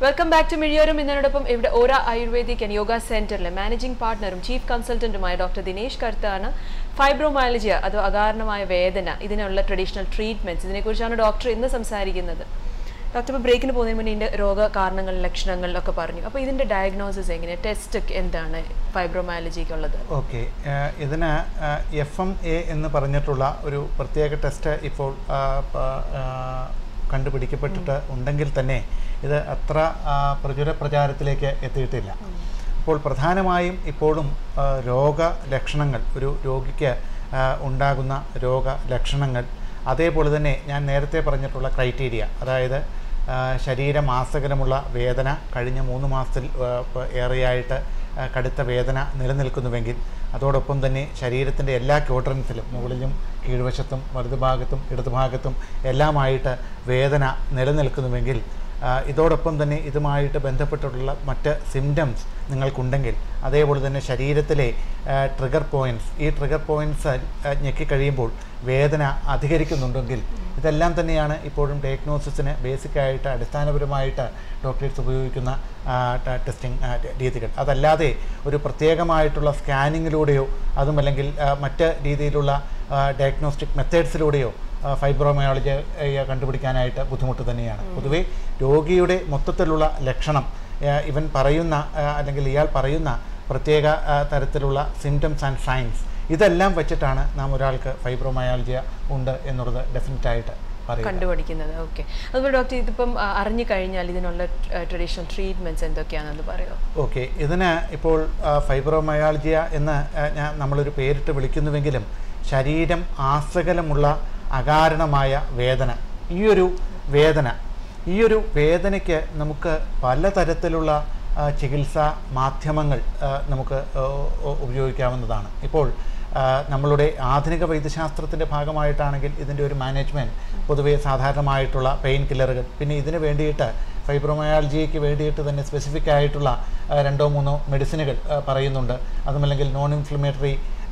Welcome back to Mizhiyoram എന്നതിനോടൊപ്പം ഇവിടെ ഓര ആയുർവേദിക് ആൻഡ് യോഗ സെന്ററിലെ മാനേജിംഗ് പാർട്ണറും ചീഫ് കൺസൾട്ടന്റുമായ ഡോക്ടർ ദിനേശ് കർത്താണ് ഫൈബ്രോമയാലജിയ അതോ അകാരണമായ വേദന ഇതിനുള്ള ട്രഡീഷണൽ ട്രീറ്റ്മെന്റ്സ് ഇതിനെക്കുറിച്ചാണ് ഡോക്ടർ ഇന്ന് സംസാരിക്കുന്നത് ഡോക്ടർ ഇപ്പോൾ ബ്രേക്കിന് പോകുന്നതിന് മുന്നേ ഇതിന്റെ രോഗ കാരണങ്ങൾ ലക്ഷണങ്ങളിലൊക്കെ പറഞ്ഞു അപ്പോൾ ഇതിന്റെ ഡയഗ്നോസിസ് എങ്ങനെയാണ് ടെസ്റ്റ് എന്താണ് ഫൈബ്രോമയാലജിക്കുള്ളത് ഓക്കെ ഇതിന് എഫ് എം എ എന്ന് പറഞ്ഞിട്ടുള്ള ഒരു പ്രത്യേക ടെസ്റ്റ് ഇപ്പോൾ ആ, പ- ആ, കണ്ടുപിടിക്കപ്പെട്ടിട്ട് ഉണ്ടെങ്കിൽ തന്നെ ഇത് അത്ര ആ, പ്രചുര പ്രചാരത്തിലേക്ക് എത്തിയിട്ടില്ല അപ്പോൾ പ്രധാനമായും ഇപ്പോഴും ആ, രോഗലക്ഷണങ്ങൾ ഒരു രോഗിക്ക് ആ, ഉണ്ടാകുന്ന രോഗലക്ഷണങ്ങൾ അതേപോലെ തന്നെ ഞാൻ നേരത്തെ പറഞ്ഞിട്ടുള്ള ക്രൈറ്റീരിയ അതായത് ആ, ശരീരമാസകലമുള്ള വേദന കഴിഞ്ഞ മൂന്ന് മാസത്തിൽ ആ, പ- ഏറെയായിട്ട് ആ, കടുത്ത വേദന നിലനിൽക്കുന്നുവെങ്കിൽ അതോടൊപ്പം തന്നെ ശരീരത്തിൻ്റെ എല്ലാ ക്വാഡ്രൻസിലും മുകളിലും കീഴ്വശത്തും വലതുഭാഗത്തും ഇടതുഭാഗത്തും എല്ലാമായിട്ട് വേദന നിലനിൽക്കുന്നുവെങ്കിൽ ആ, ഇതോടൊപ്പം തന്നെ ഇതുമായിട്ട് ബന്ധപ്പെട്ടിട്ടുള്ള മറ്റ് സിംറ്റംസ് നിങ്ങൾക്കുണ്ടെങ്കിൽ അതേപോലെ തന്നെ ശരീരത്തിലെ ട്രിഗർ പോയിൻറ്റ്സ് ഈ ട്രിഗർ പോയിൻറ്റ്സ് ഞെക്കിക്കഴിയുമ്പോൾ വേദന അധികരിക്കുന്നുണ്ടെങ്കിൽ ഇതെല്ലാം തന്നെയാണ് ഇപ്പോഴും ഡയഗ്നോസിസിന് ബേസിക്കായിട്ട് അടിസ്ഥാനപരമായിട്ട് ഡോക്ടേഴ്സ് ഉപയോഗിക്കുന്ന ടെസ്റ്റിംഗ് രീതികൾ അതല്ലാതെ ഒരു പ്രത്യേകമായിട്ടുള്ള സ്കാനിങ്ങിലൂടെയോ അതുമല്ലെങ്കിൽ ആ, മറ്റ് രീതിയിലുള്ള ഡയഗ്നോസ്റ്റിക് മെത്തേഡ്സിലൂടെയോ ഫൈബ്രോമയോളജി കണ്ടുപിടിക്കാനായിട്ട് ബുദ്ധിമുട്ട് തന്നെയാണ് പൊതുവേ രോഗിയുടെ മൊത്തത്തിലുള്ള ലക്ഷണം ആ, ഇവൻ പറയുന്ന ആ, അല്ലെങ്കിൽ ഇയാൾ പറയുന്ന പ്രത്യേക ആ, തരത്തിലുള്ള സിംറ്റംസ് ആൻഡ് സൈൻസ് ഇതെല്ലാം വെച്ചിട്ടാണ് നാം ഒരാൾക്ക് ഫൈബ്രോമയാൾജിയ ഉണ്ട് എന്നുള്ളത് ഡെഫിനറ്റായിട്ട് പറയുന്നത് കണ്ടുപിടിക്കുന്നത് ഓക്കെ അതുപോലെ ഡോക്ടർ ഇതിപ്പം ആ, അറിഞ്ഞു കഴിഞ്ഞാൽ ഇതിനുള്ള ട്രഡീഷണൽ ട്രീറ്റ്മെന്റ്സ് എന്തൊക്കെയാണെന്ന് പറയുമോ ഓക്കെ ഇതിന് ഇപ്പോൾ ഫൈബ്രോമയാൾജിയ എന്ന് ആ, ഞാൻ നമ്മളൊരു പേരിട്ട് വിളിക്കുന്നുവെങ്കിലും ശരീരം ആസകലമുള്ള അകാരണമായ വേദന ഈ ഒരു വേദന ഈ ഒരു വേദനയ്ക്ക് നമുക്ക് പലതരത്തിലുള്ള ആ, ചികിത്സാ മാധ്യമങ്ങൾ ആ, നമുക്ക് ആ, ഉ- ഉപയോഗിക്കാവുന്നതാണ് ഇപ്പോൾ ആ, നമ്മളുടെ ആധുനിക വൈദ്യശാസ്ത്രത്തിൻ്റെ ഭാഗമായിട്ടാണെങ്കിൽ ഇതിൻ്റെ ഒരു മാനേജ്മെൻറ്റ് പൊതുവേ സാധാരണമായിട്ടുള്ള പെയിൻ കില്ലറുകൾ പിന്നെ ഇതിന് വേണ്ടിയിട്ട് ഫൈബ്രോമയാൾജിയയ്ക്ക് വേണ്ടിയിട്ട് തന്നെ സ്പെസിഫിക് ആയിട്ടുള്ള ആ, രണ്ടോ മൂന്നോ മെഡിസിനുകൾ ആ, പറയുന്നുണ്ട് അതുമല്ലെങ്കിൽ നോൺ ഇൻഫ്ലമേറ്ററി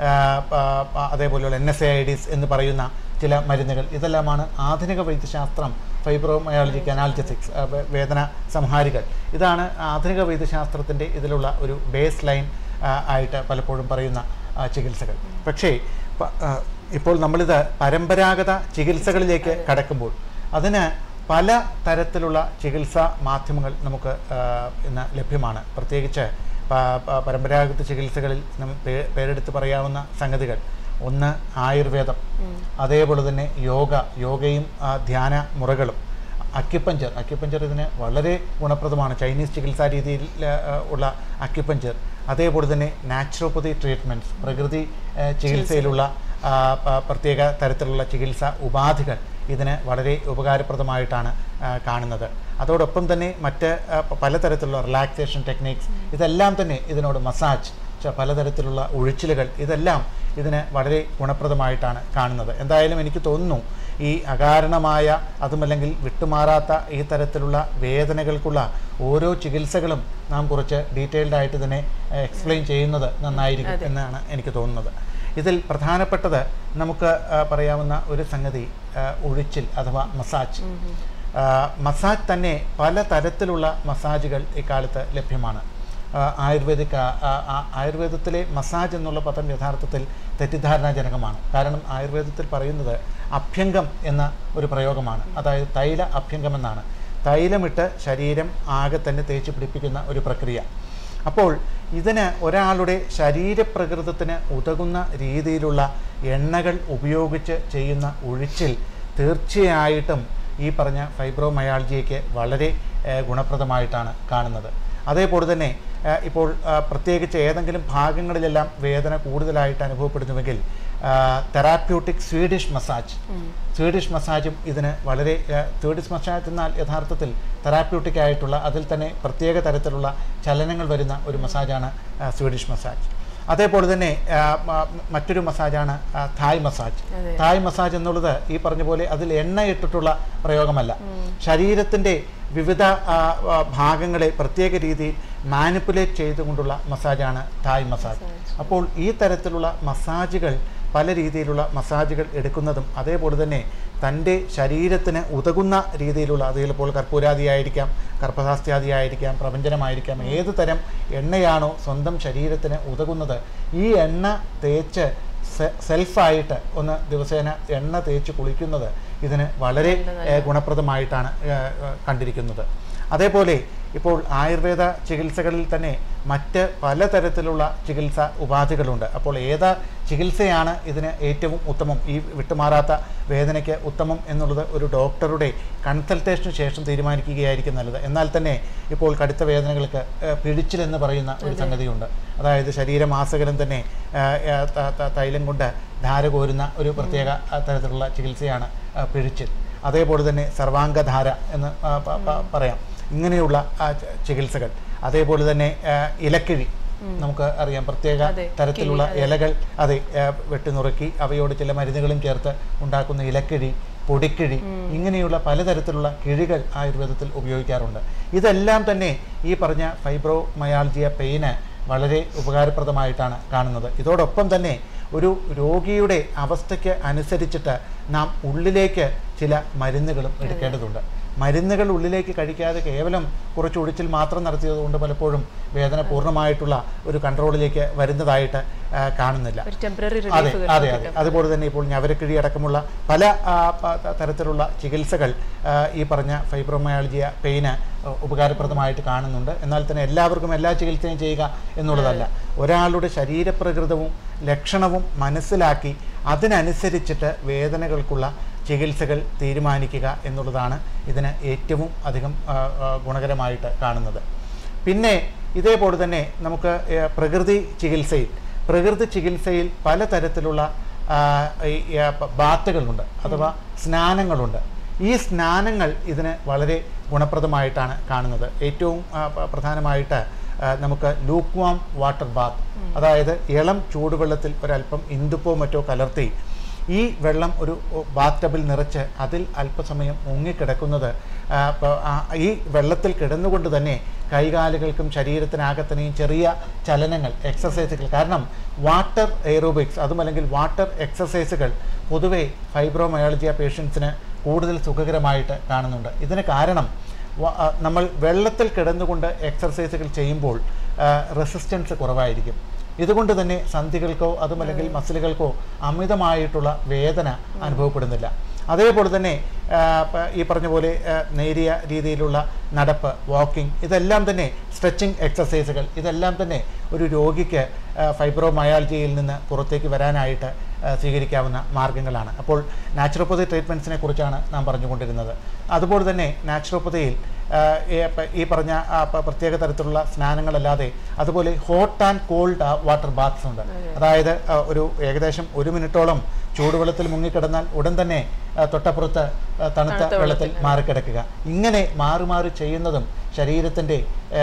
അതേപോലെയുള്ള N S A I Ds എന്ന് പറയുന്ന ചില മരുന്നുകൾ ഇതെല്ലാമാണ് ആധുനിക വൈദ്യശാസ്ത്രം ഫൈബ്രോമയാളജിക് അനാൽജസിക്സ് വേദന സംഹാരികൾ ഇതാണ് ആധുനിക വൈദ്യശാസ്ത്രത്തിൻ്റെ ഇതിലുള്ള ഒരു ബേസ് ലൈൻ ആയിട്ട് പലപ്പോഴും പറയുന്ന ആ, ചികിത്സകൾ പക്ഷേ പ- ആ, ഇപ്പോൾ നമ്മളിത് പരമ്പരാഗത ചികിത്സകളിലേക്ക് കടക്കുമ്പോൾ അതിന് പല തരത്തിലുള്ള ചികിത്സാ മാധ്യമങ്ങൾ നമുക്ക് ആ, ഇന്ന് ലഭ്യമാണ് പ്രത്യേകിച്ച് പ- പ- പരമ്പരാഗത ചികിത്സകളിൽ നം- പേ- പേരെടുത്ത് പറയാവുന്ന സംഗതികൾ ഒന്ന് ആയുർവേദം അതേപോലെ തന്നെ യോഗ യോഗയും ആ, ധ്യാന മുറകളും അക്യുപഞ്ചർ അക്യുപഞ്ചർ ഇതിന് വളരെ ഗുണപ്രദമാണ് ചൈനീസ് ചികിത്സാ രീതിയിൽ ആ, ഉള്ള അക്യുപഞ്ചർ അതേപോലെ തന്നെ നാച്ചുറോപ്പതി ട്രീറ്റ്മെൻറ്റ്സ് പ്രകൃതി ആ, ചികിത്സയിലുള്ള ആ, പ- പ്രത്യേക തരത്തിലുള്ള ചികിത്സാ ഉപാധികൾ ഇതിന് വളരെ ഉപകാരപ്രദമായിട്ടാണ് ആ, കാണുന്നത് അതോടൊപ്പം തന്നെ മറ്റ് ആ, പ- പലതരത്തിലുള്ള റിലാക്സേഷൻ ടെക്നിക്സ് ഇതെല്ലാം തന്നെ ഇതിനോട് മസാജ് ച- പലതരത്തിലുള്ള ഒഴിച്ചിലുകൾ ഇതെല്ലാം ഇതിന് വളരെ ഗുണപ്രദമായിട്ടാണ് കാണുന്നത് എന്തായാലും എനിക്ക് തോന്നുന്നു ഈ അകാരണമായ അതുമല്ലെങ്കിൽ വിട്ടുമാറാത്ത ഈ തരത്തിലുള്ള വേദനകൾക്കുള്ള ഓരോ ചികിത്സകളും നാം കുറച്ച് ഡീറ്റെയിൽഡ് ആയിട്ട് ഇതിനെ എക്സ്പ്ലെയിൻ ചെയ്യുന്നത് നന്നായിരിക്കും എന്നാണ് എനിക്ക് തോന്നുന്നത് ഇതിൽ പ്രധാനപ്പെട്ടത് നമുക്ക് ആ, പറയാവുന്ന ഒരു സംഗതി ആ, ഒഴിച്ചിൽ അഥവാ മസാജ് ആ, മസാജ് തന്നെ പല തരത്തിലുള്ള മസാജുകൾ ഇക്കാലത്ത് ലഭ്യമാണ് ആ, ആയുർവേദിക് ആ, ആ, ആ, ആയുർവേദത്തിലെ മസാജ് എന്നുള്ള പദം യഥാർത്ഥത്തിൽ തെറ്റിദ്ധാരണാജനകമാണ് കാരണം ആയുർവേദത്തിൽ പറയുന്നത് അഭ്യംഗം എന്ന ഒരു പ്രയോഗമാണ് അതായത് തൈല അഭ്യംഗം എന്നാണ് തൈലമിട്ട് ശരീരം ആകെ തന്നെ തേച്ച് പിടിപ്പിക്കുന്ന ഒരു പ്രക്രിയ അപ്പോൾ ഇതിന് ഒരാളുടെ ശരീരപ്രകൃതത്തിന് ഉതകുന്ന രീതിയിലുള്ള എണ്ണകൾ ഉപയോഗിച്ച് ചെയ്യുന്ന ഒഴിച്ചിൽ തീർച്ചയായിട്ടും ഈ പറഞ്ഞ ഫൈബ്രോമയാൾജിയയ്ക്ക് വളരെ ഏഹ്, ഗുണപ്രദമായിട്ടാണ് കാണുന്നത് അതേപോലെ തന്നെ ഏഹ്, ഇപ്പോൾ ആ, പ്രത്യേകിച്ച് ഏതെങ്കിലും ഭാഗങ്ങളിലെല്ലാം വേദന കൂടുതലായിട്ട് അനുഭവപ്പെടുന്നുവെങ്കിൽ തെറാപ്യൂട്ടിക് സ്വീഡിഷ് മസാജ് സ്വീഡിഷ് മസാജും ഇതിന് വളരെ ഏഹ്, സ്വീഡിഷ് മസാജ് എന്നാൽ യഥാർത്ഥത്തിൽ തെറാപ്യൂട്ടിക് ആയിട്ടുള്ള അതിൽ തന്നെ പ്രത്യേക തരത്തിലുള്ള ചലനങ്ങൾ വരുന്ന ഒരു മസാജാണ് ആ, സ്വീഡിഷ് മസാജ് അതേപോലെ തന്നെ ആ, മ- മറ്റൊരു മസാജാണ് ആ, തായ് മസാജ് അതെ. തായ് മസാജ് എന്നുള്ളത് ഈ പറഞ്ഞ പോലെ അതിൽ എണ്ണ ഇട്ടിട്ടുള്ള പ്രയോഗമല്ല ശരീരത്തിൻ്റെ വിവിധ ആ, ആ, ഭാഗങ്ങളെ പ്രത്യേക രീതിയിൽ മാനിപ്പുലേറ്റ് ചെയ്തുകൊണ്ടുള്ള മസാജാണ് തായ് മസാജ് അപ്പോൾ ഈ തരത്തിലുള്ള മസാജുകൾ പല രീതിയിലുള്ള മസാജുകൾ എടുക്കുന്നതും അതേപോലെ തന്നെ തൻ്റെ ശരീരത്തിന് ഉതകുന്ന രീതിയിലുള്ള അത് ചിലപ്പോൾ കർപ്പൂരാദിയായിരിക്കാം കർപ്പസാസ്ത്യാദിയായിരിക്കാം പ്രപഞ്ചനമായിരിക്കാം ഏത് തരം എണ്ണയാണോ സ്വന്തം ശരീരത്തിന് ഉതകുന്നത് ഈ എണ്ണ തേച്ച് സെ- സെൽഫായിട്ട് ഒന്ന് ദിവസേന എണ്ണ തേച്ച് കുളിക്കുന്നത് ഇതിന് വളരെ ഏഹ്, ഗുണപ്രദമായിട്ടാണ് ഏഹ്, ഏഹ്, കണ്ടിരിക്കുന്നത് അതേപോലെ ഇപ്പോൾ ആയുർവേദ ചികിത്സകളിൽ തന്നെ മറ്റ് പലതരത്തിലുള്ള ചികിത്സ ഉപാധികളുണ്ട് അപ്പോൾ ഏത് ചികിത്സയാണ് ഇതിന് ഏറ്റവും ഉത്തമം ഈ വിട്ടുമാറാത്ത വേദനയ്ക്ക് ഉത്തമം എന്നുള്ളത് ഒരു ഡോക്ടറുടെ കൺസൾട്ടേഷന് ശേഷം തീരുമാനിക്കുകയായിരിക്കും നല്ലത് എന്നാൽ തന്നെ ഇപ്പോൾ കടുത്ത വേദനകൾക്ക് ഏഹ്, പിഴിച്ചിലെന്ന് പറയുന്ന ഒരു സംഗതിയുണ്ട് അതായത് ശരീരമാസകലം തന്നെ ഏഹ്, ഏഹ്, ത- ത- തൈലം കൊണ്ട് ധാര കോരുന്ന ഒരു പ്രത്യേക ആ, തരത്തിലുള്ള ചികിത്സയാണ് ആ, പിഴിച്ചിൽ അതേപോലെ തന്നെ സർവാംഗധാര എന്ന് ആ, പ- പ- പറയാം ഇങ്ങനെയുള്ള ആ, ച- ചികിത്സകൾ അതേപോലെ തന്നെ ആ, ഇലക്കിഴി നമുക്ക് അറിയാം പ്രത്യേക അതെ, തരത്തിലുള്ള കിഴി, അതെ. ഇലകൾ അതെ ആ, വെട്ടിനുറുക്കി അവയോട് ചില മരുന്നുകളും ചേർത്ത് ഉണ്ടാക്കുന്ന ഇലക്കിഴി പൊടിക്കിഴി ഇങ്ങനെയുള്ള പലതരത്തിലുള്ള കിഴികൾ ആയുർവേദത്തിൽ ഉപയോഗിക്കാറുണ്ട് ഇതെല്ലാം തന്നെ ഈ പറഞ്ഞ ഫൈബ്രോ മയാൾജിയ പെയിന് വളരെ ഉപകാരപ്രദമായിട്ടാണ് കാണുന്നത് ഇതോടൊപ്പം തന്നെ ഒരു രോഗിയുടെ അവസ്ഥയ്ക്ക് അനുസരിച്ചിട്ട് നാം ഉള്ളിലേക്ക് ചില മരുന്നുകളും എടുക്കേണ്ടതുണ്ട് മരുന്നുകൾ ഉള്ളിലേക്ക് കഴിക്കാതെ കേവലം കുറച്ച് ഒഴിച്ചിൽ മാത്രം നടത്തിയത് കൊണ്ട് പലപ്പോഴും വേദന പൂർണ്ണമായിട്ടുള്ള ഒരു കൺട്രോളിലേക്ക് വരുന്നതായിട്ട് ആ, കാണുന്നില്ല ഒരു ടെമ്പററി അതെ റിലീഫ് അതെ അതെ അതുപോലെ തന്നെ ഇപ്പോൾ ഞവരക്കിഴി അടക്കമുള്ള പല ആ, പ- ത- തരത്തിലുള്ള ചികിത്സകൾ ആ, ഈ പറഞ്ഞ ഫൈബ്രോമയാൾജിയ പെയിന് ഉപകാരപ്രദമായിട്ട് കാണുന്നുണ്ട് എന്നാൽ തന്നെ എല്ലാവർക്കും എല്ലാ ചികിത്സയും ചെയ്യുക എന്നുള്ളതല്ല ഒരാളുടെ ശരീരപ്രകൃതവും ലക്ഷണവും മനസ്സിലാക്കി അതിനനുസരിച്ചിട്ട് വേദനകൾക്കുള്ള ചികിത്സകൾ തീരുമാനിക്കുക എന്നുള്ളതാണ് ഇതിന് ഏറ്റവും അധികം ആ, ആ, ഗുണകരമായിട്ട് കാണുന്നത് പിന്നെ ഇതേപോലെ തന്നെ നമുക്ക് ഏ, പ്രകൃതി ചികിത്സയിൽ പ്രകൃതി ചികിത്സയിൽ പലതരത്തിലുള്ള ആ, ഈ, ആ, പ- ബാത്തുകളുണ്ട് അഥവാ സ്നാനങ്ങളുണ്ട് ഈ സ്നാനങ്ങൾ ഇതിന് വളരെ ഗുണപ്രദമായിട്ടാണ് കാണുന്നത് ഏറ്റവും ആ, പ- പ്രധാനമായിട്ട് ആ, നമുക്ക് ലൂക്വാം വാട്ടർ ബാത്ത് അതായത് ഇളം ചൂടുവെള്ളത്തിൽ ഒരല്പം ഇന്ദുപ്പോ മറ്റോ കലർത്തി ഈ വെള്ളം ഒരു ബാത്ത് ടബിൽ നിറച്ച് അതിൽ അല്പസമയം മുങ്ങിക്കിടക്കുന്നത് ആ, പ- ആ, ഈ വെള്ളത്തിൽ കിടന്നുകൊണ്ട് തന്നെ കൈകാലുകൾക്കും ശരീരത്തിനാകത്തനെയും ചെറിയ ചലനങ്ങൾ എക്സസൈസുകൾ കാരണം വാട്ടർ എയറോബിക്സ് അതും അല്ലെങ്കിൽ വാട്ടർ എക്സസൈസുകൾ പൊതുവെ ഫൈബ്രോമയോളജിയ പേഷ്യൻസിന് കൂടുതൽ സുഖകരമായിട്ട് കാണുന്നുണ്ട് ഇതിന് കാരണം വ- ആ, നമ്മൾ വെള്ളത്തിൽ കിടന്നുകൊണ്ട് എക്സർസൈസുകൾ ചെയ്യുമ്പോൾ റെസിസ്റ്റൻസ് കുറവായിരിക്കും ഇതുകൊണ്ട് തന്നെ സന്ധികൾക്കോ അതുമല്ലെങ്കിൽ മസിലുകൾക്കോ അമിതമായിട്ടുള്ള വേദന അനുഭവപ്പെടുന്നില്ല അതേപോലെ തന്നെ ആ, പ- ഈ പറഞ്ഞ പോലെ ആ, നേരിയ രീതിയിലുള്ള നടപ്പ് വാക്കിംഗ് ഇതെല്ലാം തന്നെ സ്ട്രെച്ചിങ് എക്സസൈസുകൾ ഇതെല്ലാം തന്നെ ഒരു രോഗിക്ക് ഫൈബ്രോമയാൾജിയിൽ നിന്ന് പുറത്തേക്ക് വരാനായിട്ട് ആ, സ്വീകരിക്കാവുന്ന മാർഗങ്ങളാണ് അപ്പോൾ നാച്ചുറോപ്പതി ട്രീറ്റ്മെൻറ്റ്സിനെ കുറിച്ചാണ് നാം പറഞ്ഞുകൊണ്ടിരുന്നത് അതുപോലെ തന്നെ നാച്ചുറോപ്പതിയിൽ ആ, ഈ പ- ഈ പറഞ്ഞ ആ, പ- പ്രത്യേക തരത്തിലുള്ള സ്നാനങ്ങളല്ലാതെ അതുപോലെ hot and cold water baths ഉണ്ട് അതായത് ആ, ഒരു ഏകദേശം ഒരു മിനിറ്റോളം ചൂടുവെള്ളത്തിൽ മുങ്ങിക്കിടന്നാൽ ഉടൻ തന്നെ ആ, തൊട്ടപ്പുറത്ത് ആ, തണുത്ത തണുത്ത വെള്ളത്തിൽ വെള്ളത്തിൽ, മാറിക്കിടക്കുക ഇങ്ങനെ മാറി മാറി ചെയ്യുന്നതും ശരീരത്തിൻ്റെ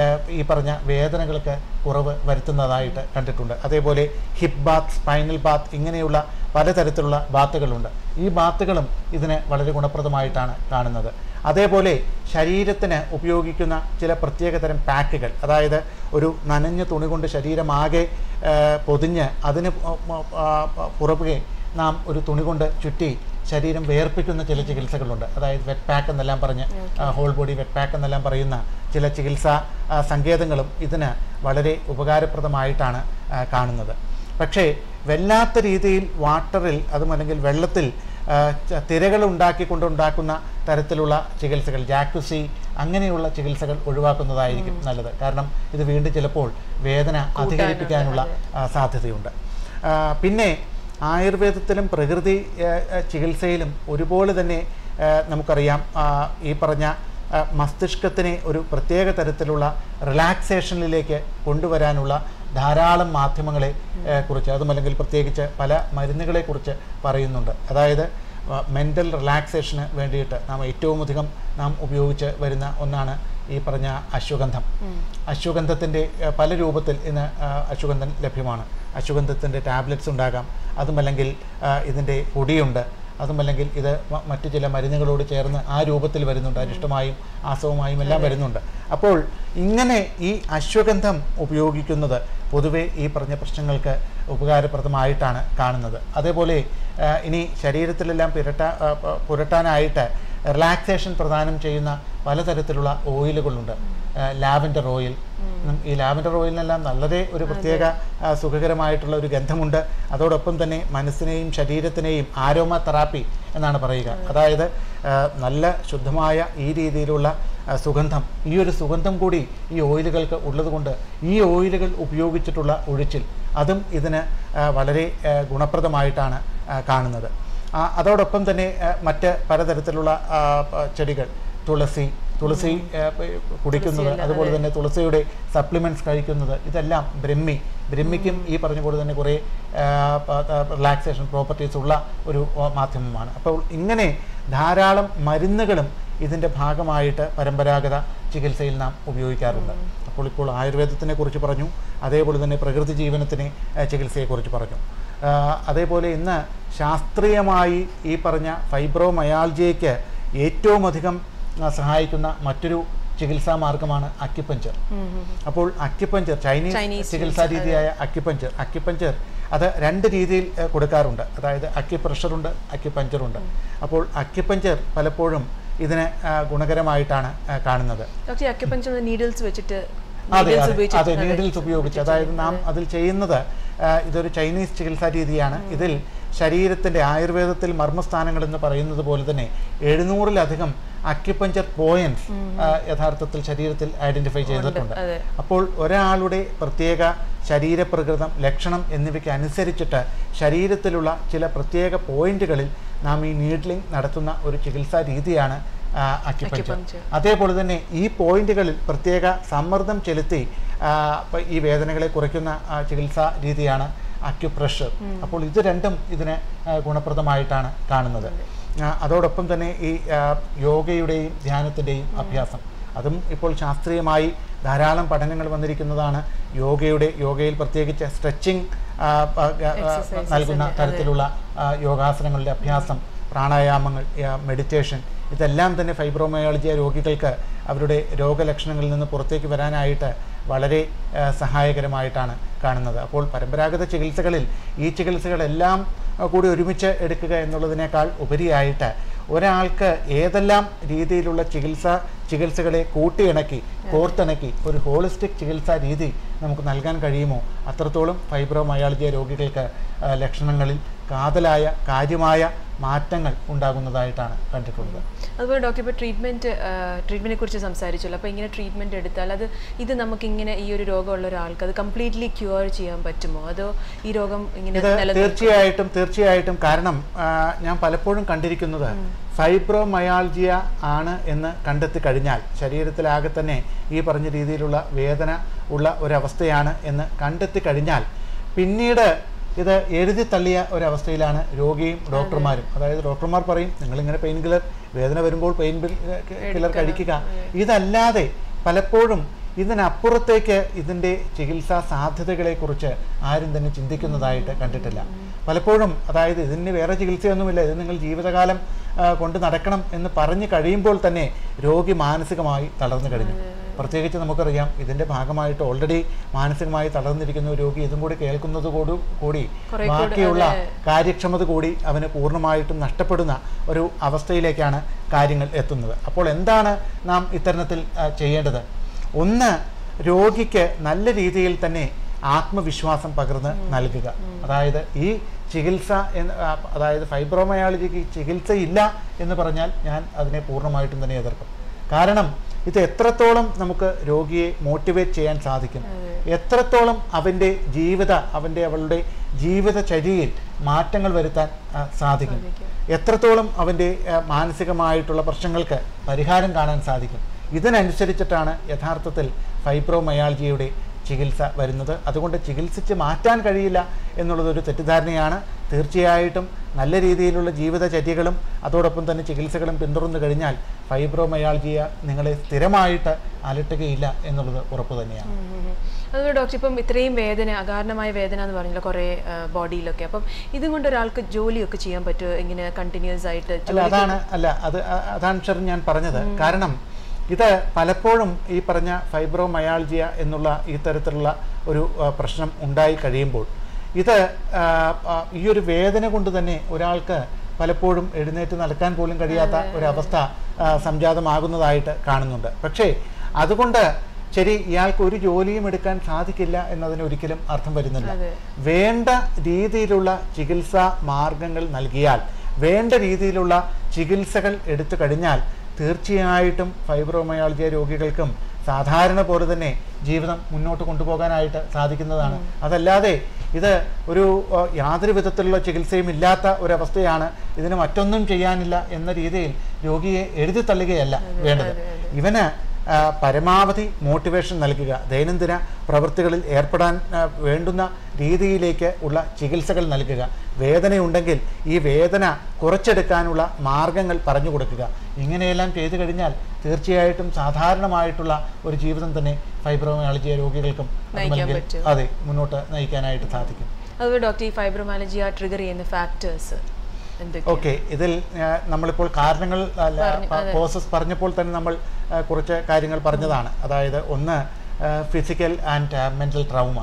ഈ പറഞ്ഞ വേദനകൾക്ക് കുറവ് വരുത്തുന്നതായിട്ട് കണ്ടിട്ടുണ്ട് അതേപോലെ ഹിപ്പ് ബാത്ത് സ്പൈനൽ ബാത്ത് ഇങ്ങനെയുള്ള പലതരത്തിലുള്ള ബാത്തുകളുണ്ട് ഈ ബാത്തുകളും ഇതിന് വളരെ ഗുണപ്രദമായിട്ടാണ് കാണുന്നത് അതേപോലെ ശരീരത്തിന് ഉപയോഗിക്കുന്ന ചില പ്രത്യേകതരം പാക്കുകൾ അതായത് ഒരു നനഞ്ഞ തുണി കൊണ്ട് ശരീരമാകെ ആ, പൊതിഞ്ഞ് അതിന് പു- പു- ആ, പുറകെ നാം ഒരു തുണി കൊണ്ട് ചുറ്റി ശരീരം വേർപ്പിക്കുന്ന ചില ചികിത്സകളുണ്ട് അതായത് വെറ്റ് പാക്ക് എന്നെല്ലാം പറഞ്ഞ് ഹോൾ ബോഡി വെറ്റ് പാക്ക് എന്നെല്ലാം പറയുന്ന ചില ചികിത്സാ ആ, സങ്കേതങ്ങളും ഇതിന് വളരെ ഉപകാരപ്രദമായിട്ടാണ് ആ, കാണുന്നത് പക്ഷേ വല്ലാത്ത രീതിയിൽ വാട്ടറിൽ അതും അല്ലെങ്കിൽ വെള്ളത്തിൽ ആ, ച- തിരകൾ ഉണ്ടാക്കിക്കൊണ്ടുണ്ടാക്കുന്ന തരത്തിലുള്ള ചികിത്സകൾ ജാക്കുസി അങ്ങനെയുള്ള ചികിത്സകൾ ഒഴിവാക്കുന്നതായിരിക്കും നല്ലത് കാരണം ഇത് വീണ്ടും ചിലപ്പോൾ വേദന അധികരിപ്പിക്കാനുള്ള ആ, സാധ്യതയുണ്ട് ആ, പിന്നെ ആയുർവേദത്തിലും പ്രകൃതി ആ, ആ, ചികിത്സയിലും ഒരുപോലെ തന്നെ ആ, നമുക്കറിയാം ആ, ഈ പറഞ്ഞ ആ, മസ്തിഷ്കത്തിനെ ഒരു പ്രത്യേക തരത്തിലുള്ള റിലാക്സേഷനിലേക്ക് കൊണ്ടുവരാനുള്ള ധാരാളം മാധ്യമങ്ങളെ ആ, കുറിച്ച് അതുമല്ലെങ്കിൽ പ്രത്യേകിച്ച് പല മരുന്നുകളെ കുറിച്ച് പറയുന്നുണ്ട് അതായത് മെൻ്റൽ റിലാക്സേഷന് വേണ്ടിയിട്ട് നാം ഏറ്റവും അധികം നാം ഉപയോഗിച്ച് വരുന്ന ഒന്നാണ് ഈ പറഞ്ഞ അശ്വഗന്ധം അശ്വഗന്ധത്തിൻ്റെ ആ, പല രൂപത്തിൽ ഇന്ന് ആ, അശ്വഗന്ധം ലഭ്യമാണ് അശ്വഗന്ധത്തിൻ്റെ ടാബ്ലറ്റ്സ് ഉണ്ടാകാം അതുമല്ലെങ്കിൽ ആ, ഇതിൻ്റെ പൊടിയുണ്ട് അതുമല്ലെങ്കിൽ ഇത് മ- മറ്റു ചില മരുന്നുകളോട് ചേർന്ന് ആ രൂപത്തിൽ വരുന്നുണ്ട് അരിഷ്ടമായും ആസവമായും എല്ലാം വരുന്നുണ്ട് അപ്പോൾ ഇങ്ങനെ ഈ അശ്വഗന്ധം ഉപയോഗിക്കുന്നത് പൊതുവെ ഈ പറഞ്ഞ പ്രശ്നങ്ങൾക്ക് ഉപകാരപ്രദമായിട്ടാണ് കാണുന്നത് അതേപോലെ ആ, ഇനി ശരീരത്തിലെല്ലാം പുരട്ടാ ആ, പ- പുരട്ടാനായിട്ട് റിലാക്സേഷൻ പ്രദാനം ചെയ്യുന്ന പലതരത്തിലുള്ള ഓയിലുകളുണ്ട് ലാവൻഡർ ഓയിൽ ഉം, ഈ ലാവൻഡർ ഓയിലിനെല്ലാം വളരെ ഒരു പ്രത്യേക ആ, സുഖകരമായിട്ടുള്ള ഒരു ഗന്ധമുണ്ട് അതോടൊപ്പം തന്നെ മനസ്സിനെയും ശരീരത്തിനെയും ആരോമ തെറാപ്പി എന്നാണ് പറയുക അതായത് ആ, നല്ല ശുദ്ധമായ ഈ രീതിയിലുള്ള ആ, സുഗന്ധം ഈ ഒരു സുഗന്ധം കൂടി ഈ ഓയിലുകൾക്ക് ഉള്ളതുകൊണ്ട് ഈ ഓയിലുകൾ ഉപയോഗിച്ചിട്ടുള്ള ഒഴിച്ചിൽ അതും ഇതിന് ആ, വളരെ ആ, ഗുണപ്രദമായിട്ടാണ് ആ, കാണുന്നത് ആ, അതോടൊപ്പം തന്നെ ആ, മറ്റ് പലതരത്തിലുള്ള ആ, പ- ചെടികൾ തുളസി തുളസി ആ, പ- കുടിക്കുന്നത് അതുപോലെ തന്നെ തുളസിയുടെ സപ്ലിമെൻറ്റ്സ് കഴിക്കുന്നത് ഇതെല്ലാം ബ്രഹ്മി ബ്രഹ്മിക്കും ഈ പറഞ്ഞ പോലെ തന്നെ കുറേ റിലാക്സേഷൻ പ്രോപ്പർട്ടീസ് ഉള്ള ഒരു ആ, മാധ്യമമാണ് അപ്പോൾ ഇങ്ങനെ ധാരാളം മരുന്നുകളും ഇതിൻ്റെ ഭാഗമായിട്ട് പരമ്പരാഗത ചികിത്സയിൽ നാം ഉപയോഗിക്കാറുണ്ട് അപ്പോൾ ഇപ്പോൾ ആയുർവേദത്തിനെ കുറിച്ച് പറഞ്ഞു അതേപോലെ തന്നെ പ്രകൃതി ജീവനത്തിനെ ആ, ചികിത്സയെക്കുറിച്ച് പറഞ്ഞു ആ, അതേപോലെ ഇന്ന് ശാസ്ത്രീയമായി ഈ പറഞ്ഞ ഫൈബ്രോമയാൾജിയയ്ക്ക് ഏറ്റവും അധികം ആ, സഹായിക്കുന്ന മറ്റൊരു ചികിത്സാ മാർഗമാണ് അക്യുപഞ്ചർ അപ്പോൾ അക്യുപഞ്ചർ ചൈനീസ് ചൈനീസ് ചികിത്സാ രീതിയായ അക്യുപഞ്ചർ അക്യുപഞ്ചർ അത് രണ്ട് രീതിയിൽ ഏഹ്, കൊടുക്കാറുണ്ട് അതായത് അക്യുപ്രഷറുണ്ട് അക്യുപഞ്ചറുണ്ട് അപ്പോൾ അക്യുപഞ്ചർ പലപ്പോഴും ഇതിന് ആ, ഗുണകരമായിട്ടാണ് ആ, കാണുന്നത് ഡോക്ടർ അക്യുപഞ്ചർ നീഡിൽസ് വെച്ചിട്ട് അതെ needles അതെ ഉപയോഗിച്ചിട്ട് അതെ നീഡിൽസ് ഉപയോഗിച്ച് അതായത് നാം അതിൽ ചെയ്യുന്നത് ആ, ഇതൊരു ചൈനീസ് ചികിത്സാ രീതിയാണ് ഇതിൽ ശരീരത്തിൻ്റെ ആയുർവേദത്തിൽ മർമ്മസ്ഥാനങ്ങൾ എന്ന് പറയുന്നത് പോലെ തന്നെ എഴുന്നൂറിലധികം അക്യുപഞ്ചർ പോയിന്റ്സ് യഥാർത്ഥത്തിൽ ശരീരത്തിൽ ഐഡന്റിഫൈ ചെയ്തിട്ടുണ്ട് അതെ അപ്പോൾ ഒരാളുടെ പ്രത്യേക ശരീരപ്രകൃതം ലക്ഷണം എന്നിവയ്ക്ക് അനുസരിച്ചിട്ട് ശരീരത്തിലുള്ള ചില പ്രത്യേക പോയിന്റുകളിൽ നാം ഈ നീഡ്ലിംഗ് നടത്തുന്ന ഒരു ചികിത്സാ രീതിയാണ് ആ, അക്യുപഞ്ചർ Acupuncture. അതേപോലെ തന്നെ ഈ പോയിന്റുകളിൽ പ്രത്യേക സമ്മർദ്ദം ചെലുത്തി ആ, പ- ഈ വേദനകളെ കുറയ്ക്കുന്ന ആ, ചികിത്സാ രീതിയാണ് അക്യുപ്രഷർ അപ്പോൾ ഇത് രണ്ടും ഇതിന് ആ, ഗുണപ്രദമായിട്ടാണ് കാണുന്നത് ആ, അതോടൊപ്പം തന്നെ ഈ ആ, യോഗയുടെയും ധ്യാനത്തിൻ്റെയും അഭ്യാസം അതും ഇപ്പോൾ ശാസ്ത്രീയമായി ധാരാളം പഠനങ്ങൾ വന്നിരിക്കുന്നതാണ് യോഗയുടെ യോഗയിൽ പ്രത്യേകിച്ച് സ്ട്രെച്ചിങ് Exercises നൽകുന്ന അല്ലേ? തരത്തിലുള്ള ആ, യോഗാസനങ്ങളുടെ അഭ്യാസം പ്രാണായാമങ്ങൾ മെഡിറ്റേഷൻ ഇതെല്ലാം തന്നെ ഫൈബ്രോമയോളജിയ രോഗികൾക്ക് അവരുടെ രോഗലക്ഷണങ്ങളിൽ നിന്ന് പുറത്തേക്ക് വരാനായിട്ട് വളരെ ആ, സഹായകരമായിട്ടാണ് കാണുന്നത് അപ്പോൾ പരമ്പരാഗത ചികിത്സകളിൽ ഈ ചികിത്സകളെല്ലാം ആ, കൂടി ഒരുമിച്ച് എടുക്കുക എന്നുള്ളതിനേക്കാൾ ഉപരിയായിട്ട് ഒരാൾക്ക് ഏതെല്ലാം രീതിയിലുള്ള ചികിത്സ ചികിത്സകളെ കൂട്ടിയിണക്കി കോർത്തിണക്കി ഒരു ഹോളിസ്റ്റിക് ചികിത്സാ രീതി നമുക്ക് നൽകാൻ കഴിയുമോ അത്രത്തോളം ഫൈബ്രോമയാളജിയ രോഗികൾക്ക് ആ, ലക്ഷണങ്ങളിൽ കാതലായ കാര്യമായ മാറ്റങ്ങൾ ഉണ്ടാകുന്നതായിട്ടാണ് കണ്ടിട്ടുള്ളത് അതുപോലെ ഡോക്ടർ ഇപ്പോൾ ട്രീറ്റ്മെൻറ്റ് ട്രീറ്റ്മെൻറ്റിനെ കുറിച്ച് സംസാരിച്ചല്ലോ അപ്പോൾ ഇങ്ങനെ ട്രീറ്റ്മെൻറ്റ് എടുത്താൽ അത് ഇത് നമുക്കിങ്ങനെ ഈ ഒരു രോഗമുള്ള ഒരാൾക്ക് അത് കംപ്ലീറ്റ്ലി ക്യൂർ ചെയ്യാൻ പറ്റുമോ അതോ ഈ രോഗം ഇങ്ങനെ ഇത് നിലനിൽക്കും തീർച്ചയായിട്ടും തീർച്ചയായിട്ടും കാരണം ആ, ഞാൻ പലപ്പോഴും കണ്ടിരിക്കുന്നത് ഫൈബ്രോമയാൾജിയ ആണ് എന്ന് കണ്ടെത്തി കഴിഞ്ഞാൽ ശരീരത്തിലാകെ തന്നെ ഈ പറഞ്ഞ രീതിയിലുള്ള വേദന ഉള്ള ഒരവസ്ഥയാണ് എന്ന് കണ്ടെത്തി കഴിഞ്ഞാൽ പിന്നീട് ഇത് എഴുതി തള്ളിയ ഒരവസ്ഥയിലാണ് രോഗിയും ഡോക്ടർമാരും അതായത് ഡോക്ടർമാർ പറയും നിങ്ങളിങ്ങനെ പെയിൻ കില്ലർ വേദന വരുമ്പോൾ പെയിൻ കില്ലർ കഴിക്കുക ഇതല്ലാതെ പലപ്പോഴും ഇതിനപ്പുറത്തേക്ക് ഇതിൻ്റെ ചികിത്സാ സാധ്യതകളെക്കുറിച്ച് ആരും തന്നെ ചിന്തിക്കുന്നതായിട്ട് കണ്ടിട്ടില്ല പലപ്പോഴും അതായത് ഇതിന് വേറെ ചികിത്സയൊന്നുമില്ല ഇത് നിങ്ങൾ ജീവിതകാലം ആ, കൊണ്ട് നടക്കണം എന്ന് പറഞ്ഞു കഴിയുമ്പോൾ തന്നെ രോഗി മാനസികമായി തളർന്നു കഴിഞ്ഞു പ്രത്യേകിച്ച് നമുക്കറിയാം ഇതിൻ്റെ ഭാഗമായിട്ട് ഓൾറെഡി മാനസികമായി തളർന്നിരിക്കുന്ന ഒരു രോഗി ഇതും കൂടി കേൾക്കുന്നത് കൂടി കൂടി കുറെ കൂടി, ബാക്കിയുള്ള അതെ. കാര്യക്ഷമത കൂടി അവന് പൂർണ്ണമായിട്ടും നഷ്ടപ്പെടുന്ന ഒരു അവസ്ഥയിലേക്കാണ് കാര്യങ്ങൾ എത്തുന്നത് അപ്പോൾ എന്താണ് നാം ഇത്തരണത്തിൽ ആ, ചെയ്യേണ്ടത് ഒന്ന് രോഗിക്ക് നല്ല രീതിയിൽ തന്നെ ആത്മവിശ്വാസം പകർന്ന് നൽകുക അതായത് ഈ ചികിത്സ എന്ന് ആ, അതായത് ഫൈബ്രോമയാളജിക്ക് ചികിത്സയില്ല എന്ന് പറഞ്ഞാൽ ഞാൻ അതിനെ പൂർണ്ണമായിട്ടും തന്നെ എതിർക്കും കാരണം ഇത് എത്രത്തോളം നമുക്ക് രോഗിയെ മോട്ടിവേറ്റ് ചെയ്യാൻ സാധിക്കും എത്രത്തോളം അവൻ്റെ ജീവിത അവൻ്റെ അവളുടെ ജീവിതചര്യയിൽ മാറ്റങ്ങൾ വരുത്താൻ ആ, സാധിക്കും എത്രത്തോളം അവൻ്റെ ആ, മാനസികമായിട്ടുള്ള പ്രശ്നങ്ങൾക്ക് പരിഹാരം കാണാൻ സാധിക്കും ഇതിനനുസരിച്ചിട്ടാണ് യഥാർത്ഥത്തിൽ ഫൈബ്രോമയാൾജിയുടെ ചികിത്സ വരുന്നത് അതുകൊണ്ട് ചികിത്സിച്ച് മാറ്റാൻ കഴിയില്ല എന്നുള്ളതൊരു തെറ്റിദ്ധാരണയാണ് തീർച്ചയായിട്ടും നല്ല രീതിയിലുള്ള ജീവിതചര്യകളും അതോടൊപ്പം തന്നെ ചികിത്സകളും പിന്തുടർന്നു കഴിഞ്ഞാൽ ഫൈബ്രോമയാൾജിയ നിങ്ങളെ സ്ഥിരമായിട്ട് അലട്ടുകയില്ല എന്നുള്ളത് ഉറപ്പ് തന്നെയാണ് ഉം ഉം ഉം. അതുപോലെ ഡോക്ടർ ഇപ്പം ഇത്രയും വേദന അകാരണമായ വേദന എന്ന് പറഞ്ഞല്ലോ കുറേ ബോഡിയിലൊക്കെ അപ്പം ഇതും കൊണ്ട് ഒരാൾക്ക് ജോലിയൊക്കെ ചെയ്യാൻ പറ്റുമോ ഇങ്ങനെ കണ്ടിന്യൂസ് ആയിട്ട് അല്ല അതാണ് അല്ല അത് അ- അതാണ് ഷെറിൻ ഞാൻ പറഞ്ഞത് കാരണം ഇത് പലപ്പോഴും ഈ പറഞ്ഞ ഫൈബ്രോമയാൾജിയ എന്നുള്ള ഈ തരത്തിലുള്ള ഒരു ആ, പ്രശ്നം ഉണ്ടായി കഴിയുമ്പോൾ ഇത് ആ, ആ, ഈ ഒരു വേദന കൊണ്ട് തന്നെ ഒരാൾക്ക് പലപ്പോഴും എഴുന്നേറ്റ് നടക്കാൻ പോലും കഴിയാത്ത ഒരവസ്ഥ ആ, സംജാതമാകുന്നതായിട്ട് കാണുന്നുണ്ട് പക്ഷേ അതുകൊണ്ട് ശരി ഇയാൾക്ക് ഒരു ജോലിയും എടുക്കാൻ സാധിക്കില്ല എന്നതിന് ഒരിക്കലും അർത്ഥം വരുന്നില്ല അതെ. വേണ്ട രീതിയിലുള്ള ചികിത്സാ മാർഗങ്ങൾ നൽകിയാൽ വേണ്ട രീതിയിലുള്ള ചികിത്സകൾ എടുത്തു കഴിഞ്ഞാൽ തീർച്ചയായിട്ടും ഫൈബ്രോമയാൾജിയ രോഗികൾക്കും സാധാരണ പോലെ തന്നെ ജീവിതം മുന്നോട്ട് കൊണ്ടുപോകാനായിട്ട് സാധിക്കുന്നതാണ് അതല്ലാതെ ഇത് ഒരു ഏഹ്, യാതൊരു വിധത്തിലുള്ള ചികിത്സയും ഇല്ലാത്ത ഒരവസ്ഥയാണ് ഇതിന് മറ്റൊന്നും ചെയ്യാനില്ല എന്ന രീതിയിൽ രോഗിയെ എഴുതി തള്ളുകയല്ല വേണ്ടത് അതെ, അതെ. ഇവന് ആ, പരമാവധി മോട്ടിവേഷൻ നൽകുക ദൈനംദിന പ്രവൃത്തികളിൽ ഏർപ്പെടാൻ ആ, വേണ്ടുന്ന രീതിയിലേക്ക് ഉള്ള ചികിത്സകൾ നൽകുക വേദനയുണ്ടെങ്കിൽ ഈ വേദന കുറച്ചെടുക്കാനുള്ള മാർഗങ്ങൾ പറഞ്ഞു കൊടുക്കുക ഇങ്ങനെയെല്ലാം ചെയ്തു കഴിഞ്ഞാൽ തീർച്ചയായിട്ടും സാധാരണമായിട്ടുള്ള ഒരു ജീവിതം തന്നെ ഫൈബ്രോമയാളജിയ രോഗികൾക്കും നയിക്കാൻ അതുമല്ലെങ്കിൽ പറ്റും. അതെ മുന്നോട്ട് നയിക്കാനായിട്ട് സാധിക്കും അതുപോലെ ഡോക്ടർ ഈ ഫൈബ്രോമാലജിയ ട്രിഗർ ചെയ്യുന്ന ഫാക്ടേഴ്സ് എന്തൊക്കെയാണ് ഓക്കെ ഇതിൽ ആ, നമ്മളിപ്പോൾ കാരണങ്ങൾ അല്ല പറഞ്ഞു, അതെ. കോസസ് പറഞ്ഞപ്പോൾ തന്നെ നമ്മൾ ആ, കുറച്ച് കാര്യങ്ങൾ പറഞ്ഞതാണ് അതായത് ഒന്ന് ഫിസിക്കൽ ആൻഡ് മെൻ്റൽ ട്രൗമ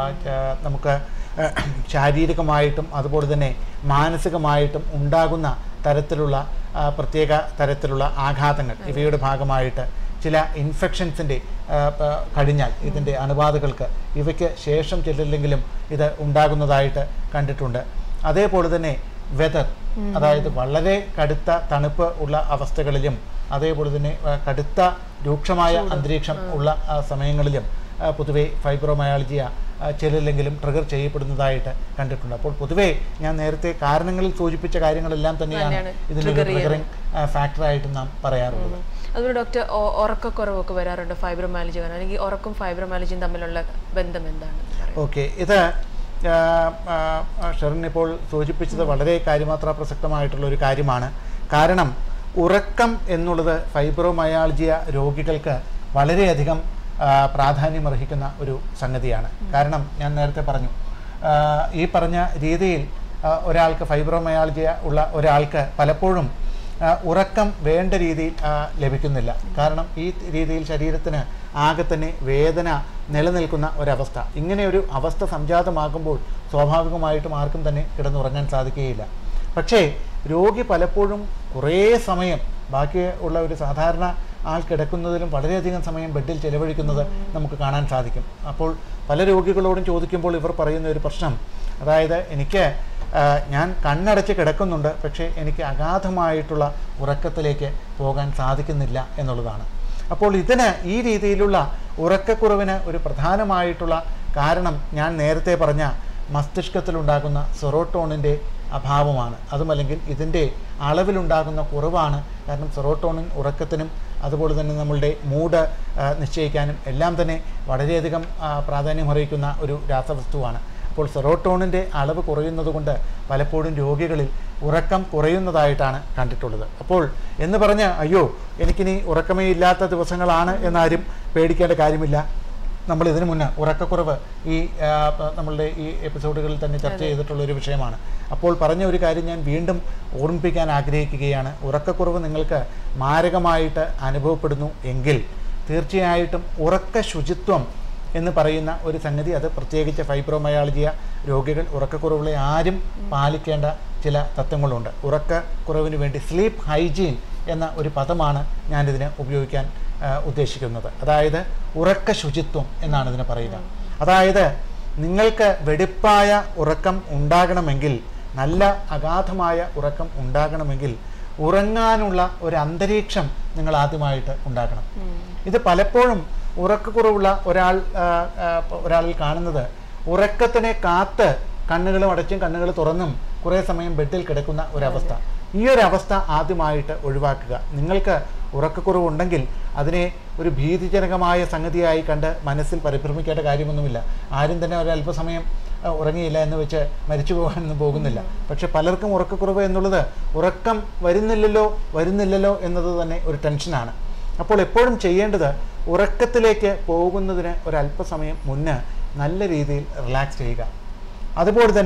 നമുക്ക് ആ, ശാരീരികമായിട്ടും അതുപോലെ തന്നെ മാനസികമായിട്ടും ഉണ്ടാകുന്ന തരത്തിലുള്ള ആ, പ്രത്യേക തരത്തിലുള്ള ആഘാതങ്ങൾ ഇവയുടെ ഭാഗമായിട്ട് ചില ഇൻഫെക്ഷൻസിൻ്റെ കഴിഞ്ഞാൽ ഇതിൻ്റെ അണുബാധകൾക്ക് ഇവയ്ക്ക് ശേഷം ചെല്ലില്ലെങ്കിലും ഇത് ഉണ്ടാകുന്നതായിട്ട് കണ്ടിട്ടുണ്ട് അതേപോലെ തന്നെ വെതർ അതായത് വളരെ കടുത്ത തണുപ്പ് ഉള്ള അവസ്ഥകളിലും അതേപോലെ തന്നെ ആ, കടുത്ത രൂക്ഷമായ അന്തരീക്ഷം ഉള്ള ആ, സമയങ്ങളിലും ആ, പൊതുവെ ഫൈബ്രോമയാളജിയ ആ, ചിലരിലെങ്കിലും ട്രിഗർ ചെയ്യപ്പെടുന്നതായിട്ട് കണ്ടിട്ടുണ്ട് അപ്പോൾ പൊതുവേ ഞാൻ നേരത്തെ കാരണങ്ങളിൽ സൂചിപ്പിച്ച കാര്യങ്ങളെല്ലാം തന്നെയാണ് തന്നെയാണ് ഇതിൻ്റെ trigger ട്രിഗറിങ് ഫാക്ടറായിട്ട് നാം പറയാറുള്ളത് അതുപോലെ ഡോക്ടർ ഒ- ഉറക്കക്കുറവൊക്കെ വരാറുണ്ട് ഫൈബ്രോമാലജി കാരണം അല്ലെങ്കിൽ ഉറക്കും ഫൈബ്രോമാലജിയും തമ്മിലുള്ള ബന്ധം എന്താണ് ഓക്കെ ഇത് ആ, ആ, ആ, ഷെറിൻ ഇപ്പോൾ സൂചിപ്പിച്ചത് വളരെ കാര്യമാത്ര പ്രസക്തമായിട്ടുള്ള ഒരു കാര്യമാണ് കാരണം ഉറക്കം എന്നുള്ളത് ഫൈബ്രോമയാൾജിയ രോഗികൾക്ക് വളരെയധികം ആ, പ്രാധാന്യമർഹിക്കുന്ന ഒരു സംഗതിയാണ് കാരണം ഞാൻ നേരത്തെ പറഞ്ഞു ആ, ഈ പറഞ്ഞ രീതിയിൽ ആ, ഒരാൾക്ക് ഫൈബ്രോമയാൾജിയ ഉള്ള ഒരാൾക്ക് പലപ്പോഴും ആ, ഉറക്കം വേണ്ട രീതിയിൽ ആ, ലഭിക്കുന്നില്ല കാരണം ഈ രീതിയിൽ ശരീരത്തിന് ആകെ തന്നെ വേദന നിലനിൽക്കുന്ന ഒരവസ്ഥ ഇങ്ങനെ ഒരു അവസ്ഥ സംജാതമാകുമ്പോൾ സ്വാഭാവികമായിട്ടും ആർക്കും തന്നെ കിടന്നുറങ്ങാൻ സാധിക്കുകയില്ല പക്ഷേ രോഗി പലപ്പോഴും കുറേ സമയം ബാക്കി ഉള്ള ഒരു സാധാരണ ആൾ കിടക്കുന്നതിലും വളരെയധികം സമയം ബെഡിൽ ചെലവഴിക്കുന്നത് നമുക്ക് കാണാൻ സാധിക്കും അപ്പോൾ പല രോഗികളോടും ചോദിക്കുമ്പോൾ ഇവർ പറയുന്ന ഒരു പ്രശ്നം അതായത് എനിക്ക് ആ, ഞാൻ കണ്ണടച്ച് കിടക്കുന്നുണ്ട് പക്ഷേ എനിക്ക് അഗാധമായിട്ടുള്ള ഉറക്കത്തിലേക്ക് പോകാൻ സാധിക്കുന്നില്ല എന്നുള്ളതാണ് അപ്പോൾ ഇതിന് ഈ രീതിയിലുള്ള ഉറക്കക്കുറവിന് ഒരു പ്രധാനമായിട്ടുള്ള കാരണം ഞാൻ നേരത്തെ പറഞ്ഞ മസ്തിഷ്കത്തിലുണ്ടാകുന്ന സെറോട്ടോണിൻ്റെ അഭാവമാണ് അതുമല്ലെങ്കിൽ ഇതിൻ്റെ അളവിലുണ്ടാകുന്ന കുറവാണ് കാരണം സെറോട്ടോണിൻ ഉറക്കത്തിനും അതുപോലെ തന്നെ നമ്മളുടെ മൂഡ് ആ, നിശ്ചയിക്കാനും എല്ലാം തന്നെ വളരെയധികം ആ, പ്രാധാന്യം അറിയിക്കുന്ന ഒരു രാസവസ്തുവാണ് അപ്പോൾ സെറോട്ടോണിൻ്റെ അളവ് കുറയുന്നത് കൊണ്ട് പലപ്പോഴും രോഗികളിൽ ഉറക്കം കുറയുന്നതായിട്ടാണ് കണ്ടിട്ടുള്ളത് അപ്പോൾ എന്ന് പറഞ്ഞ് അയ്യോ എനിക്കിനി ഉറക്കമേ ഇല്ലാത്ത ദിവസങ്ങളാണ് എന്നാരും പേടിക്കേണ്ട കാര്യമില്ല നമ്മൾ ഇതിനു മുന്നേ ഉറക്കക്കുറവ് ഈ ആ, പ- നമ്മളുടെ ഈ എപ്പിസോഡുകളിൽ തന്നെ ചർച്ച ചെയ്തിട്ടുള്ള ഒരു വിഷയമാണ് അപ്പോൾ പറഞ്ഞ ഒരു കാര്യം ഞാൻ വീണ്ടും ഓർമ്മിപ്പിക്കാൻ ആഗ്രഹിക്കുകയാണ് ഉറക്കക്കുറവ് നിങ്ങൾക്ക് മാരകമായിട്ട് അനുഭവപ്പെടുന്നു എങ്കിൽ തീർച്ചയായിട്ടും ഉറക്ക ശുചിത്വം എന്ന് പറയുന്ന ഒരു സംഗതി അത് പ്രത്യേകിച്ച് ഫൈബ്രോമയാളജിയ രോഗികൾ ഉറക്കക്കുറവുകളെ ആരും പാലിക്കേണ്ട ചില തത്വങ്ങളുണ്ട് ഉറക്കക്കുറവിന് വേണ്ടി സ്ലീപ്പ് ഹൈജീൻ എന്ന ഒരു പദമാണ് ഞാനിതിന് ഉപയോഗിക്കാൻ ആ, ഉദ്ദേശിക്കുന്നത് അതായത് ഉറക്ക ശുചിത്വം എന്നാണ് ഇതിന് പറയുക അതായത് നിങ്ങൾക്ക് വെടിപ്പായ ഉറക്കം ഉണ്ടാകണമെങ്കിൽ നല്ല അഗാധമായ ഉറക്കം ഉണ്ടാകണമെങ്കിൽ ഉറങ്ങാനുള്ള ഒരു അന്തരീക്ഷം നിങ്ങൾ ആദ്യമായിട്ട് ഉണ്ടാക്കണം ഇത് പലപ്പോഴും ഉറക്കക്കുറവുള്ള ഒരാൾ ആ, ആ, ഒരാളിൽ കാണുന്നത് ഉറക്കത്തിനെ കാത്ത് കണ്ണുകളും അടച്ചും കണ്ണുകൾ തുറന്നും കുറേ സമയം ബെഡിൽ കിടക്കുന്ന ഒരവസ്ഥ ഈ ഒരു അവസ്ഥ ആദ്യമായിട്ട് ഒഴിവാക്കുക നിങ്ങൾക്ക് ഉറക്കക്കുറവുണ്ടെങ്കിൽ അതിനെ ഒരു ഭീതിജനകമായ സംഗതിയായി കണ്ട് മനസ്സിൽ പരിഭ്രമിക്കേണ്ട കാര്യമൊന്നുമില്ല ആരും തന്നെ ഒരല്പസമയം ആ, ഉറങ്ങിയില്ല എന്ന് വെച്ച് മരിച്ചു പോകാനൊന്നും പോകുന്നില്ല പക്ഷെ പലർക്കും ഉറക്കക്കുറവ് എന്നുള്ളത് ഉറക്കം വരുന്നില്ലല്ലോ വരുന്നില്ലല്ലോ എന്നത് തന്നെ ഒരു ടെൻഷനാണ് അപ്പോൾ എപ്പോഴും ചെയ്യേണ്ടത് ഉറക്കത്തിലേക്ക് പോകുന്നതിന് ഒരല്പസമയം മുന്നേ നല്ല രീതിയിൽ റിലാക്സ് ചെയ്യുക അതുപോലെ തന്നെ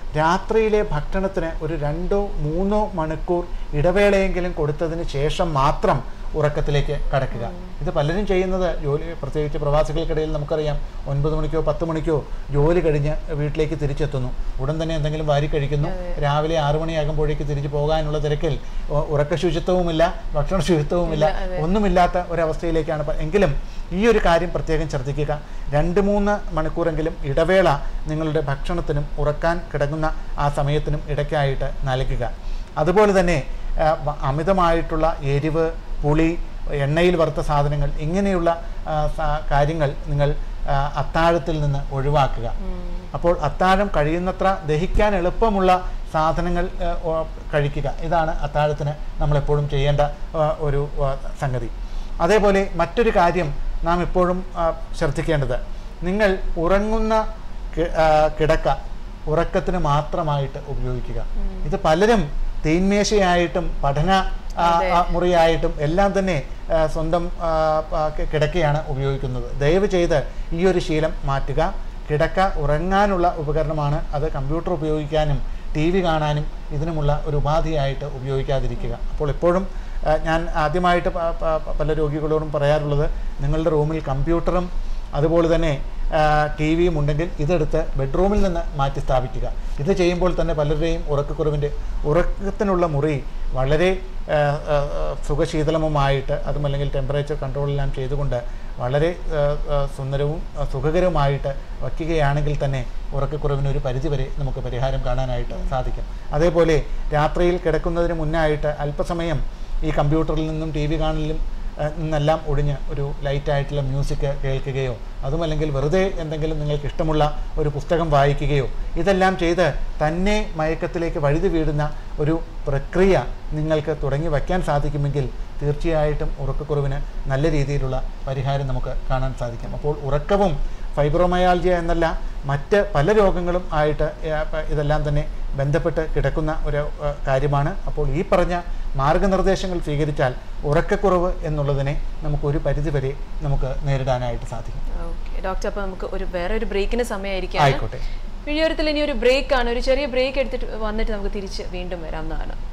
രാത്രിയിലെ ഭക്ഷണത്തിന് ഒരു രണ്ടോ മൂന്നോ മണിക്കൂർ ഇടവേളയെങ്കിലും കൊടുത്തതിന് ശേഷം മാത്രം ഉറക്കത്തിലേക്ക് കടക്കുക ഇത് പലരും ചെയ്യുന്നത് ജോലി പ്രത്യേകിച്ച് പ്രവാസികൾക്കിടയിൽ നമുക്കറിയാം ഒൻപത് മണിക്കോ പത്ത് മണിക്കോ ജോലി കഴിഞ്ഞ് വീട്ടിലേക്ക് തിരിച്ചെത്തുന്നു ഉടൻ തന്നെ എന്തെങ്കിലും വാരി കഴിക്കുന്നു രാവിലെ ആറു മണിയാകുമ്പോഴേക്ക് തിരിച്ചു പോകാനുള്ള തിരക്കിൽ ഉ- ഉറക്ക ശുചിത്വവുമില്ല ഭക്ഷണ ശുചിത്വവുമില്ല ഒന്നുമില്ലാത്ത ഒരവസ്ഥയിലേക്കാണ് പ- എങ്കിലും ഈ ഒരു കാര്യം പ്രത്യേകം ശ്രദ്ധിക്കുക രണ്ട് മൂന്ന് മണിക്കൂറെങ്കിലും ഇടവേള നിങ്ങളുടെ ഭക്ഷണത്തിനും ഉറക്കാൻ കിടങ്ങുന്ന ആ സമയത്തിനും ഇടയ്ക്കായിട്ട് നൽകുക അതുപോലെ തന്നെ ആ, വ- അമിതമായിട്ടുള്ള എരിവ് പുളി എണ്ണയിൽ വറുത്ത സാധനങ്ങൾ ഇങ്ങനെയുള്ള ആ, സ- കാര്യങ്ങൾ നിങ്ങൾ ആ, അത്താഴത്തിൽ നിന്ന് ഒഴിവാക്കുക അപ്പോൾ അത്താഴം കഴിയുന്നത്ര ദഹിക്കാൻ എളുപ്പമുള്ള സാധനങ്ങൾ ആ, ഓ- കഴിക്കുക ഇതാണ് അത്താഴത്തിന് നമ്മളെപ്പോഴും ചെയ്യേണ്ട ആ, ഒരു ആ, സംഗതി അതേപോലെ മറ്റൊരു കാര്യം നാം എപ്പോഴും ആ, ശ്രദ്ധിക്കേണ്ടത് നിങ്ങൾ ഉറങ്ങുന്ന കി- ആ, കിടക്ക ഉറക്കത്തിന് മാത്രമായിട്ട് ഉപയോഗിക്കുക ഇത് പലരും തീന്മേശയായിട്ടും പഠന ആ, ആ, മുറിയായിട്ടും എല്ലാം തന്നെ ആ, സ്വന്തം ആ, ആ, കി- കിടക്കയാണ് ഉപയോഗിക്കുന്നത് ദയവ് ചെയ്ത് ഈ ഒരു ശീലം മാറ്റുക കിടക്ക ഉറങ്ങാനുള്ള ഉപകരണമാണ് അത് കമ്പ്യൂട്ടർ ഉപയോഗിക്കാനും ടി വി കാണാനും ഇതിനുമുള്ള ഒരു ഉപാധിയായിട്ട് ഉപയോഗിക്കാതിരിക്കുക അപ്പോൾ എപ്പോഴും ആ, ഞാൻ ആദ്യമായിട്ട് പ- പ- പല രോഗികളോടും പറയാറുള്ളത് നിങ്ങളുടെ റൂമിൽ കമ്പ്യൂട്ടറും അതുപോലെ തന്നെ ടി വിയും ഉണ്ടെങ്കിൽ ഇതെടുത്ത് ബെഡ്റൂമിൽ നിന്ന് മാറ്റി സ്ഥാപിക്കുക ഇത് ചെയ്യുമ്പോൾ തന്നെ പലരുടെയും ഉറക്കക്കുറവിൻ്റെ ഉറക്കത്തിനുള്ള മുറി വളരെ ആ, ആ, ആ, സുഖശീതളമുമായിട്ട് അതും അല്ലെങ്കിൽ ടെമ്പറേച്ചർ കൺട്രോളെല്ലാം ചെയ്തുകൊണ്ട് വളരെ ആ, ആ, സുന്ദരവും ആ, സുഖകരവുമായിട്ട് വയ്ക്കുകയാണെങ്കിൽ തന്നെ ഉറക്കക്കുറവിന് ഒരു പരിധിവരെ നമുക്ക് പരിഹാരം കാണാനായിട്ട് സാധിക്കും അതേപോലെ രാത്രിയിൽ കിടക്കുന്നതിന് മുന്നായിട്ട് അല്പസമയം ഈ കമ്പ്യൂട്ടറിൽ നിന്നും ടി വി കാണലിലും ഏഹ് നിന്നെല്ലാം ഒഴിഞ്ഞ് ഒരു ലൈറ്റായിട്ടുള്ള മ്യൂസിക് കേൾക്കുകയോ അതുമല്ലെങ്കിൽ വെറുതെ എന്തെങ്കിലും നിങ്ങൾക്ക് ഇഷ്ടമുള്ള ഒരു പുസ്തകം വായിക്കുകയോ ഇതെല്ലാം ചെയ്ത് തന്നെ മയക്കത്തിലേക്ക് വഴുതി വീഴുന്ന ഒരു പ്രക്രിയ നിങ്ങൾക്ക് തുടങ്ങി വയ്ക്കാൻ സാധിക്കുമെങ്കിൽ തീർച്ചയായിട്ടും ഉറക്കക്കുറവിന് നല്ല രീതിയിലുള്ള പരിഹാരം നമുക്ക് കാണാൻ സാധിക്കും അപ്പോൾ ഉറക്കവും ഫൈബ്രോമയാൾജിയ എന്നല്ല മറ്റ് പല രോഗങ്ങളും ആയിട്ട് ഏഹ്, പ- ഇതെല്ലാം തന്നെ ബന്ധപ്പെട്ട് കിടക്കുന്ന ഒരു ഏഹ്, കാര്യമാണ് അപ്പോൾ ഈ പറഞ്ഞ മാർഗനിർദ്ദേശങ്ങൾ സ്വീകരിച്ചാൽ ഉറക്കക്കുറവ് എന്നുള്ളതിനെ നമുക്ക് ഒരു പരിധിവരെ നമുക്ക് നേരിടാനായിട്ട് സാധിക്കും ഓക്കെ ഡോക്ടർ അപ്പോൾ നമുക്ക് ഒരു വേറെ ഒരു ബ്രേക്കിന് സമയമായിരിക്കും ആയിക്കോട്ടെ വിഴിയോരത്തിൽ ഇനി ഒരു ബ്രേക്ക് ആണ് ഒരു ചെറിയ ബ്രേക്ക് എടുത്തിട്ട് വന്നിട്ട് നമുക്ക് തിരിച്ച് വീണ്ടും വരാവുന്നതാണ്